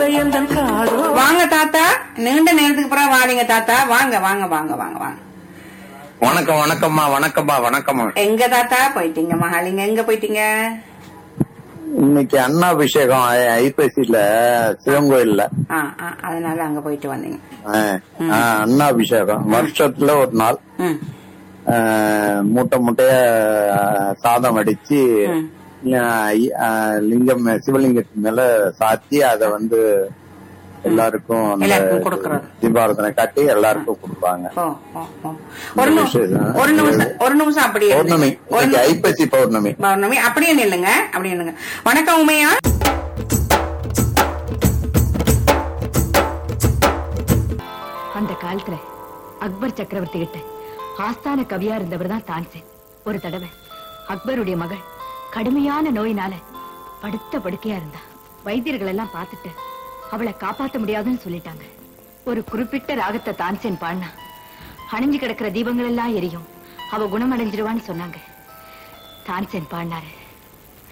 எந்த காதோ வாங்க தாத்தா நீண்ட நேரத்துக்கு பிறகு வாரீங்க தாத்தா வாங்க வாங்க வாங்க வாங்க வாங்க வணக்கம் வணக்கம்மா வணக்கம்மா வணக்கம்மா எங்க தாத்தா போயிட்டீங்க மகாலிங்க எங்க போயிட்டீங்க இன்னைக்கு அண்ணாபிஷேகம் ஐ- ஐப்பசியில சிவங்கோயில்ல ஆ ஆ, அதனால அங்க போயிட்டு வந்தீங்க ஆ, ஆ, அண்ணாபிஷேகம் வருஷத்துல ஒரு நாள் ம் ஆ, மூட்டை மூட்டைய ஆ, சாதம் அடிச்சு ம். ஆ, ஐ- ஆ, லிங்கம் மே- சிவலிங்கத்து மேல சாத்தி அத வந்து எல்லாருக்கும் அந்த எல்லாருக்கும் கொடுக்கறது. தீபாரதனை காட்டி எல்லாருக்கும் கொடுப்பாங்க ஓ ஓ ஓ ஒரு நிமிஷம் ஒரு நிமிஷம் ஒரு நிமிஷம் அப்படியே பௌர்ணமி இருங்க. ஒரு இன்னைக்கு நிமிஷம். ஐப்பசி பௌர்ணமி பௌர்ணமி அப்படியே நில்லுங்க அப்படியே நில்லுங்க வணக்கம் உமையா அந்த காலத்துல அக்பர் சக்கரவர்த்தி கிட்ட ஆஸ்தான கவியா இருந்தவர் தான் தான்சேன் ஒரு தடவை அக்பருடைய மகள் கடுமையான நோயினால படுத்த படுக்கையா இருந்தா வைத்தியர்கள் எல்லாம் பார்த்துட்டு அவளை காப்பாத்த முடியாதுன்னு சொல்லிட்டாங்க ஒரு குறிப்பிட்ட ராகத்தை தான்சேன் பாடினா அணைஞ்சு கிடக்கிற தீபங்கள் எல்லாம் எரியும் அவ குணமடைஞ்சிருவான்னு சொன்னாங்க தான்சேன் பாடினாரு